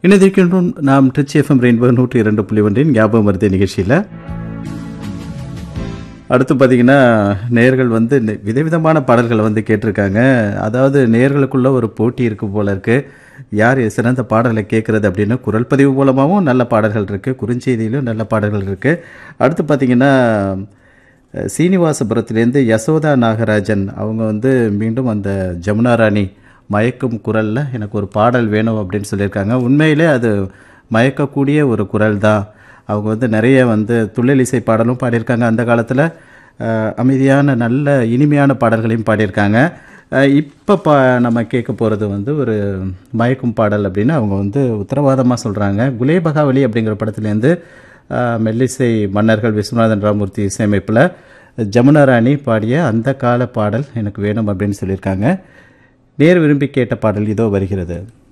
இணைந்திருக்கின்றோம் நாம் Trichy FM rainbow நூற்றி இரண்டு புள்ளி ஒன்றின் ஞாபகம் வருது நிகழ்ச்சியில் அடுத்து பார்த்தீங்கன்னா நேர்கள் வந்து நெ- விதவிதமான பாடல்களை வந்து கேட்டிருக்காங்க அதாவது நேர்களுக்குள்ள ஒரு போட்டி இருக்கு போல இருக்கு யார் சிறந்த பாடலை கேட்குறது அப்படின்னு குரல் பதிவு மூலமாகவும் நல்ல பாடல்கள் இருக்குது குறுஞ்செய்தியிலும் நல்ல பாடல்கள் இருக்குது அடுத்து பார்த்தீங்கன்னா அஹ், சீனிவாசபுரத்துலேருந்து யசோதா நாகராஜன் அவங்க வந்து மீண்டும் அந்த ஜமுனா ராணி மயக்கும் குரலில் எனக்கு ஒரு பாடல் வேணும் அப்படின்னு சொல்லியிருக்காங்க உண்மையிலே அது மயக்கக்கூடிய ஒரு குரல் தான் அவங்க வந்து நிறைய வந்து துள்ளல் இசை பாடலும் பாடியிருக்காங்க அந்த காலத்தில் அமைதியான நல்ல இனிமையான பாடல்களையும் பாடியிருக்காங்க இப்போ பா நம்ம கேட்க போகிறது வந்து ஒரு மயக்கும் பாடல் அப்படின்னு அவங்க வந்து உத்தரவாதமாக சொல்கிறாங்க குலேபகாவலி அப்படிங்கிற படத்துலேருந்து அஹ், மெல்லிசை மன்னர்கள் விஸ்வநாதன் ராமூர்த்தி இசையமைப்பில் ஜமுனா ராணி பாடிய அந்த கால பாடல் எனக்கு வேணும் அப்படின்னு சொல்லியிருக்காங்க நேர் விரும்பி கேட்ட பாடல் இதோ வருகிறது